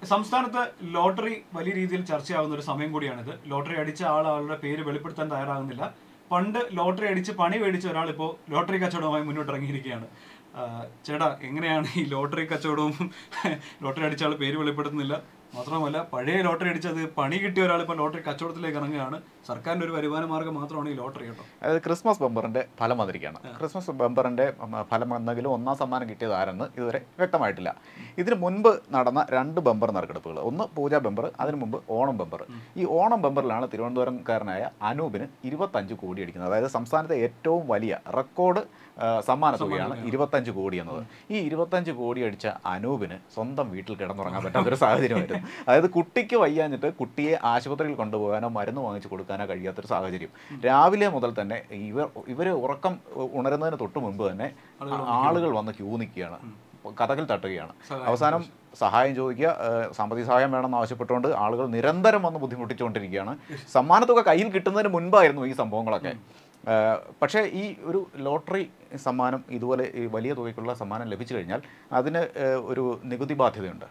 സംസ്ഥാനത്ത് ലോട്ടറി വലിയ രീതിയിൽ ചർച്ചയാകുന്ന ഒരു സമയം കൂടിയാണിത് ലോട്ടറി അടിച്ച ആൾ ആളുടെ പേര് വെളിപ്പെടുത്താൻ തയ്യാറാകുന്നില്ല പണ്ട് ലോട്ടറി അടിച്ച് പണി മേടിച്ച ഒരാൾ ഇപ്പോൾ ലോട്ടറി കച്ചവടവുമായി മുന്നോട്ട് ഇറങ്ങിയിരിക്കുകയാണ് ആ, ചേട്ടാ എങ്ങനെയാണ് ഈ ലോട്ടറി കച്ചവടവും ലോട്ടറി അടിച്ച ആൾ പേര് വെളിപ്പെടുത്തുന്നില്ല മാത്രമല്ല പഴയ ലോട്ടറി അടിച്ചത് പണി കിട്ടിയ ഒരാൾ ഇപ്പോൾ ലോട്ടറി കച്ചവടത്തിലേക്ക് ഇറങ്ങുകയാണ് സർക്കാരിന്റെ ഒരു വരുമാന മാർഗ്ഗം മാത്രമാണ് ഈ ലോട്ടറി കേട്ടോ അതായത് ക്രിസ്മസ് ബമ്പറിന്റെ ഫലം വന്നിരിക്കുകയാണ് ക്രിസ്മസ് ബമ്പറിന്റെ ഉം, ഫലം വന്നെങ്കിലും ഒന്നാം സമ്മാനം കിട്ടിയത് ആരെന്ന് ഇതുവരെ വ്യക്തമായിട്ടില്ല ഇതിന് മുൻപ് നടന്ന രണ്ട് ബമ്പർ നറുക്കെടുപ്പുകൾ ഒന്ന് പൂജ ബമ്പർ അതിനു മുമ്പ് ഓണം ബമ്പർ ഈ ഓണം ബമ്പറിലാണ് തിരുവനന്തപുരംകാരനായ അനൂപിന് ഇരുപത്തഞ്ച് കോടി അടിക്കുന്നത് അതായത് സംസ്ഥാനത്തെ ഏറ്റവും വലിയ റെക്കോർഡ് ആ, സമ്മാന തുകയാണ് ഇരുപത്തഞ്ച് കോടി എന്നത് ഈ ഇരുപത്തഞ്ച് കോടി അടിച്ച അനൂപിന് സ്വന്തം വീട്ടിൽ കിടന്നുറങ്ങാൻ പറ്റാത്തൊരു സാഹചര്യമായിരുന്നു അതായത് കുട്ടിക്ക് വയ്യാഞ്ഞിട്ട് കുട്ടിയെ ആശുപത്രിയിൽ കൊണ്ടുപോകാനോ മരുന്ന് വാങ്ങിച്ചു കൊടുക്കാനോ കഴിയാത്തൊരു സാഹചര്യം രാവിലെ മുതൽ തന്നെ ഇവർ ഇവർ ഉറക്കം ഉണരുന്നതിന് തൊട്ട് മുൻപ് തന്നെ ആളുകൾ വന്ന് ക്യൂ നിൽക്കുകയാണ് കഥകൾ തട്ടുകയാണ് അവസാനം സഹായം ചോദിക്കുക ഏഹ് സാമ്പത്തിക സഹായം വേണമെന്ന് ആവശ്യപ്പെട്ടുകൊണ്ട് ആളുകൾ നിരന്തരം വന്ന് ബുദ്ധിമുട്ടിച്ചുകൊണ്ടിരിക്കുകയാണ് സമ്മാനത്തുക കയ്യിൽ കിട്ടുന്നതിന് മുൻപായിരുന്നു ഈ സംഭവങ്ങളൊക്കെ ഏഹ് പക്ഷേ ഈ ഒരു ലോട്ടറി സമ്മാനം ഇതുപോലെ ഈ വലിയ തുകയ്ക്കുള്ള സമ്മാനം ലഭിച്ചു കഴിഞ്ഞാൽ അതിന് ഏഹ് ഒരു നികുതി ബാധ്യതയുണ്ട്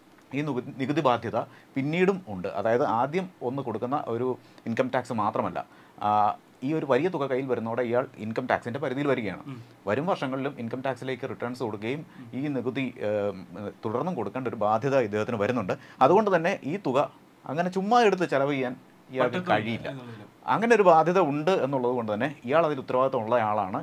ഈ നികു- നികുതി ബാധ്യത പിന്നീടും ഉണ്ട് അതായത് ആദ്യം ഒന്ന് കൊടുക്കുന്ന ഒരു ഇൻകം ടാക്സ് മാത്രമല്ല ആ, ഈ ഒരു വലിയ തുക കയ്യിൽ വരുന്നതോടെ ഇയാൾ ഇൻകം ടാക്സിന്റെ പരിധിയിൽ വരികയാണ് വരും വർഷങ്ങളിലും ഇൻകം ടാക്സിലേക്ക് റിട്ടേൺസ് കൊടുക്കുകയും ഈ നികുതി ഏം, തുടർന്നും കൊടുക്കേണ്ട ഒരു ബാധ്യത ഇദ്ദേഹത്തിന് വരുന്നുണ്ട് അതുകൊണ്ട് തന്നെ ഈ തുക അങ്ങനെ ചുമ്മാ എടുത്ത് ചെലവ് ചെയ്യാൻ ഇയാൾക്ക് കഴിയില്ല അങ്ങനെ ഒരു ബാധ്യത ഉണ്ട് എന്നുള്ളത് കൊണ്ട് തന്നെ ഇയാൾ അതിൽ ഉത്തരവാദിത്തമുള്ള ആളാണ്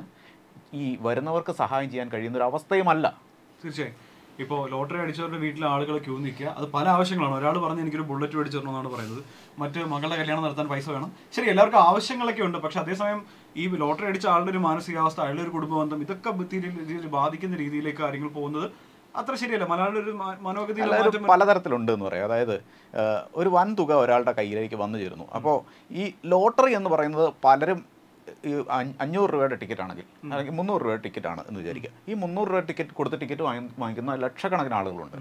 ഈ വരുന്നവർക്ക് സഹായം ചെയ്യാൻ കഴിയുന്ന ഒരു അവസ്ഥയുമല്ല തീർച്ചയായും ഇപ്പോൾ ലോട്ടറി അടിച്ചവരുടെ വീട്ടിലെ ആളുകൾ ക്യൂ നിൽക്കുക അത് പല ആവശ്യങ്ങളാണ് ഒരാൾ പറഞ്ഞ് എനിക്കൊരു ബുള്ളറ്റ് മേടിച്ചു തരണമെന്നാണ് പറയുന്നത് മറ്റ് മകളുടെ കല്യാണം നടത്താൻ പൈസ വേണം ശരി എല്ലാവർക്കും ആവശ്യങ്ങളൊക്കെ ഉണ്ട് പക്ഷെ അതേസമയം ഈ ലോട്ടറി അടിച്ച ആളുടെ ഒരു മാനസികാവസ്ഥ അയാളുടെ ഒരു കുടുംബ ബന്ധം ഇതൊക്കെ ബുദ്ധി രീതിയിൽ ബാധിക്കുന്ന രീതിയിലേക്ക് കാര്യങ്ങൾ പോകുന്നത് അത്ര ശരിയല്ല മലയാളിയുടെ ഒരു മ- മനോഗതിയിൽ അല്ല, മാറ്റം ഒരു പലതരത്തിലുണ്ട് എന്ന് പറയാം അതായത് ഏഹ്, ഒരു വൻ തുക ഒരാളുടെ കയ്യിലേക്ക് വന്നു ചേരുന്നു അപ്പോൾ ഈ ലോട്ടറി എന്ന് പറയുന്നത് പലരും ഈ അഞ്ഞ- അഞ്ഞൂറ് രൂപയുടെ ടിക്കറ്റ് ആണെങ്കിൽ അല്ലെങ്കിൽ മുന്നൂറ് രൂപയുടെ ടിക്കറ്റ് ആണ് എന്ന് വിചാരിക്കുക ഈ മുന്നൂറ് രൂപ ടിക്കറ്റ് കൊടുത്ത് ടിക്കറ്റ് വാങ്ങി വാങ്ങിക്കുന്ന ലക്ഷക്കണക്കിന് ആളുകളുണ്ട്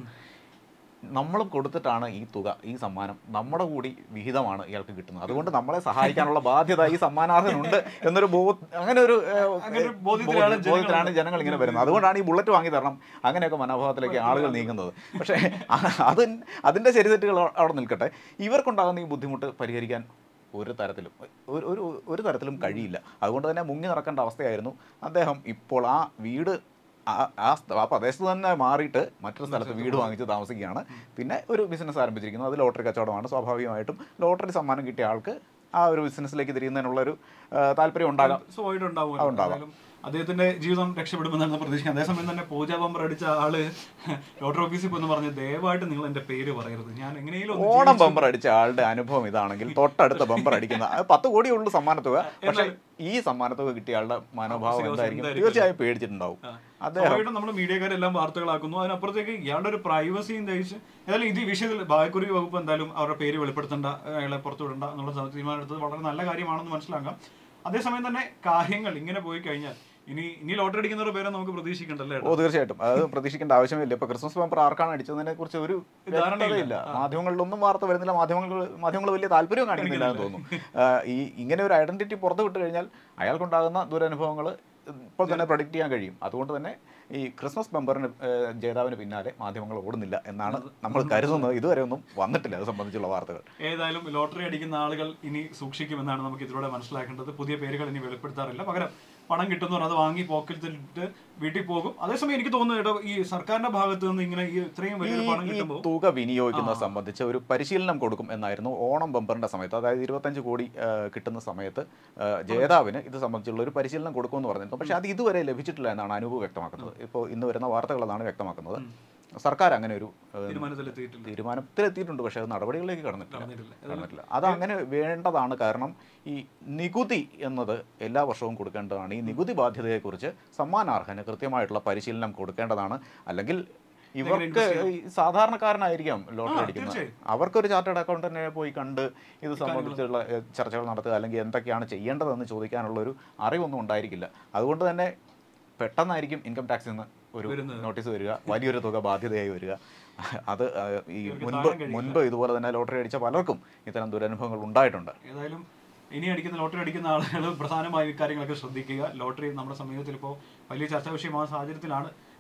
നമ്മൾ കൊടുത്തിട്ടാണ് ഈ തുക ഈ സമ്മാനം നമ്മുടെ കൂടി വിഹിതമാണ് ഇയാൾക്ക് കിട്ടുന്നത് അതുകൊണ്ട് നമ്മളെ സഹായിക്കാനുള്ള ബാധ്യത ഈ സമ്മാനാർഹനുണ്ട് എന്നൊരു ബോധ അങ്ങനെ ഒരു ഏഹ്, അങ്ങനെ ഒരു ബോധ്യത്തിലാണ് ബോധ്യ- ബോധ്യത്തിലാണ് ജനങ്ങൾ ഇങ്ങനെ വരുന്നത് അതുകൊണ്ടാണ് ഈ ബുള്ളറ്റ് വാങ്ങി തരണം അങ്ങനെയൊക്കെ മനോഭാവത്തിലേക്ക് ആളുകൾ നീങ്ങുന്നത് പക്ഷേ അത് അതിൻ്റെ ശരിതെറ്റുകൾ അവിടെ നിൽക്കട്ടെ ഇവർക്കുണ്ടാകുന്ന ഈ ബുദ്ധിമുട്ട് പരിഹരിക്കാൻ ഒരു തരത്തിലും ഒരു ഒരു ഒരു തരത്തിലും കഴിയില്ല അതുകൊണ്ട് തന്നെ മുങ്ങി നടക്കേണ്ട അവസ്ഥയായിരുന്നു അദ്ദേഹം ഇപ്പോൾ ആ വീട് ആ- ആ സ്ഥ- ആ പ്രദേശത്ത് തന്നെ മാറിയിട്ട് മറ്റൊരു സ്ഥലത്ത് വീട് വാങ്ങിച്ച് താമസിക്കുകയാണ് പിന്നെ ഒരു ബിസിനസ് ആരംഭിച്ചിരിക്കുന്നു അത് ലോട്ടറി കച്ചവടമാണ് സ്വാഭാവികമായിട്ടും ലോട്ടറി സമ്മാനം കിട്ടിയ ആൾക്ക് ആ ഒരു ബിസിനസ്സിലേക്ക് തിരിയുന്നതിനുള്ളൊരു ആ, താല്പര്യം ഉണ്ടാകാം സ്വാഭാവികം ഉണ്ടാവും ആ, ഉണ്ടാവാം. എന്തായാലും അദ്ദേഹത്തിന്റെ ജീവിതം രക്ഷപ്പെടുമെന്നാണ് പ്രതീക്ഷിക്കുന്നത് അതേസമയം തന്നെ പൂജ ബമ്പർ അടിച്ച ആള് ലോട്ടറി ഓഫീസിൽ പോന്ന് പറഞ്ഞ് ദയവായിട്ട് നിങ്ങൾ എന്റെ പേര് പറയരുത് ഞാൻ എങ്ങനെയും ഒന്ന് ഓണം ബമ്പർ അടിച്ച ആളുടെ അനുഭവം ഇതാണെങ്കിൽ തൊട്ടടുത്ത ബമ്പർ അടിക്കുന്ന അത് പത്ത് കോടിയേ ഉള്ളൂ സമ്മാനത്തുക പക്ഷേ ഈ സമ്മാനത്തുക കിട്ടിയ ആളുടെ മനോഭാവം എന്തായിരിക്കും തീർച്ചയായും പേടിച്ചിട്ടുണ്ടാവും അദ്ദേഹം സ്വാഭാവികമായിട്ടും നമ്മൾ മീഡിയക്കാരെല്ലാം വാർത്തകളാക്കുന്നു അതിനപ്പുറത്തേക്ക് ഇയാളുടെ ഒരു പ്രൈവസിയും ധരിച്ച് ഏതായാലും ഇത് ഈ വിഷയത്തിൽ ഭാഗ്യക്കുറി വകുപ്പ് എന്തായാലും അവരുടെ പേര് വെളിപ്പെടുത്തേണ്ട അയാളെ പുറത്തു വിടണ്ട എന്നുള്ള തീരുമാനം എടുത്തത് വളരെ നല്ല കാര്യമാണെന്ന് മനസ്സിലാക്കാം അതേസമയം തന്നെ കാര്യങ്ങൾ ഇങ്ങനെ പോയി കഴിഞ്ഞാൽ ഇനി ഇനി ലോട്ടറി അടിക്കുന്നവരുടെ പേരെ നമുക്ക് പ്രതീക്ഷിക്കണ്ടല്ലേ ഓ തീർച്ചയായിട്ടും അത് പ്രതീക്ഷിക്കേണ്ട ആവശ്യമില്ല ഇപ്പൊ ക്രിസ്മസ് ബമ്പർ ആർക്കാണ് അടിച്ചതിനെ കുറിച്ച് ഒരു വ്യക്തതയില്ല മാധ്യമങ്ങളിലൊന്നും വാർത്ത വരുന്നില്ല മാധ്യമങ്ങൾ മാധ്യമങ്ങൾ വലിയ താല്പര്യം കാണിക്കുന്നില്ല എന്ന് തോന്നുന്നു ആ, ഈ ഇങ്ങനെ ഒരു ഐഡന്റിറ്റി പുറത്തു വിട്ട് കഴിഞ്ഞാൽ അയാൾക്കുണ്ടാകുന്ന ദുരനുഭവങ്ങൾ ഇപ്പോൾ തന്നെ പ്രൊഡിക്റ്റ് ചെയ്യാൻ കഴിയും അതുകൊണ്ട് തന്നെ ഈ ക്രിസ്മസ് ബമ്പറിന് ഏഹ്, ജേതാവിന് പിന്നാലെ മാധ്യമങ്ങൾ ഓടുന്നില്ല എന്നാണ് നമ്മൾ കരുതുന്നത് ഇതുവരെ ഒന്നും വന്നിട്ടില്ല അത് സംബന്ധിച്ചുള്ള വാർത്തകൾ ഏതായാലും ലോട്ടറി അടിക്കുന്ന ആളുകൾ ഇനി സൂക്ഷിക്കുമെന്നാണ് നമുക്ക് ഇതിലൂടെ മനസ്സിലാക്കേണ്ടത് പുതിയ പേരുകൾ ഇനി വെളിപ്പെടുത്താറില്ല പകരം പണം കിട്ടുന്നവർ അത് വാങ്ങി പോക്കറ്റിലിട്ട് വീട്ടിൽ പോകും അതേസമയം എനിക്ക് തോന്നുന്നു കേട്ടോ ഈ സർക്കാരിന്റെ ഭാഗത്ത് നിന്ന് ഇങ്ങനെ ഈ ഇത്രയും വലിയൊരു പണം ഈ കിട്ടുമ്പോൾ തുക വിനിയോഗിക്കുന്നത് സംബന്ധിച്ച് ഒരു പരിശീലനം കൊടുക്കും എന്നായിരുന്നു ഓണം ബമ്പറിന്റെ സമയത്ത് അതായത് ഇരുപത്തഞ്ച് കോടി ആ, കിട്ടുന്ന സമയത്ത് ആ, ജേതാവിന് ഇത് സംബന്ധിച്ചുള്ള ഒരു പരിശീലനം കൊടുക്കുമെന്ന് പറഞ്ഞിരുന്നു പക്ഷേ അത് ഇതുവരെ ലഭിച്ചിട്ടില്ല എന്നാണ് അനൂപ് വ്യക്തമാക്കുന്നത് ഇപ്പോൾ ഇന്ന് വരുന്ന വാർത്തകൾ അതാണ് വ്യക്തമാക്കുന്നത് സർക്കാർ അങ്ങനെ ഒരു ആ, തീരുമാനത്തിലെത്തിയിട്ടില്ല തീരുമാനത്തിലെത്തിയിട്ടുണ്ട് പക്ഷേ അത് നടപടികളിലേക്ക് കടന്നിട്ടില്ല നടന്നിട്ടില്ല. കടന്നിട്ടില്ല അത് അങ്ങനെ വേണ്ടതാണ് കാരണം ഈ നികുതി എന്നത് എല്ലാ വർഷവും കൊടുക്കേണ്ടതാണ് ഈ നികുതി ബാധ്യതയെക്കുറിച്ച് സമ്മാനാർഹന് കൃത്യമായിട്ടുള്ള പരിശീലനം കൊടുക്കേണ്ടതാണ് അല്ലെങ്കിൽ ഇവർക്ക് ഈ സാധാരണക്കാരനായിരിക്കാം ലോട്ടറി അടിക്കുന്നത് തീർച്ചയായും. അവർക്കൊരു ചാർട്ടേഡ് അക്കൗണ്ടന്റിനെ പോയി കണ്ട് ഇത് സംബന്ധിച്ചുള്ള ഏ, ചർച്ചകൾ നടത്തുക അല്ലെങ്കിൽ എന്തൊക്കെയാണ് ചെയ്യേണ്ടതെന്ന് ചോദിക്കാനുള്ള ഒരു അറിവൊന്നും ഉണ്ടായിരിക്കില്ല അതുകൊണ്ട് തന്നെ പെട്ടെന്നായിരിക്കും ഇൻകം ടാക്സിൽ നിന്ന് ഒരു നോട്ടീസ് വരിക വലിയൊരു തുക ബാധ്യതയായി വരിക അത് ആ, ഈ മുൻപ് മുൻപ് ഇതുപോലെ തന്നെ ലോട്ടറി അടിച്ച പലർക്കും ഇത്തരം ദുരനുഭവങ്ങൾ ഉണ്ടായിട്ടുണ്ട് ഏതായാലും ഇനി അടിക്കുന്ന ലോട്ടറി അടിക്കുന്ന ആളുകൾ പ്രധാനമായും ഇക്കാര്യങ്ങളൊക്കെ ശ്രദ്ധിക്കുക ലോട്ടറി നമ്മുടെ സമൂഹത്തിൽ ഇപ്പോൾ വലിയ ചർച്ചാ വിഷയമായ സാഹചര്യത്തിലാണ്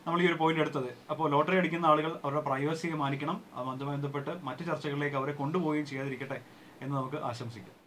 നമ്മൾ ഈ ഒരു പോയിന്റ് എടുത്തത് അപ്പോൾ ലോട്ടറി അടിക്കുന്ന ആളുകൾ അവരുടെ പ്രൈവസിയെ മാനിക്കണം അതുമായി ബന്ധപ്പെട്ട് മറ്റു ചർച്ചകളിലേക്ക് അവരെ കൊണ്ടുപോവുകയും ചെയ്യാതിരിക്കട്ടെ എന്ന് നമുക്ക് ആശംസിക്കാം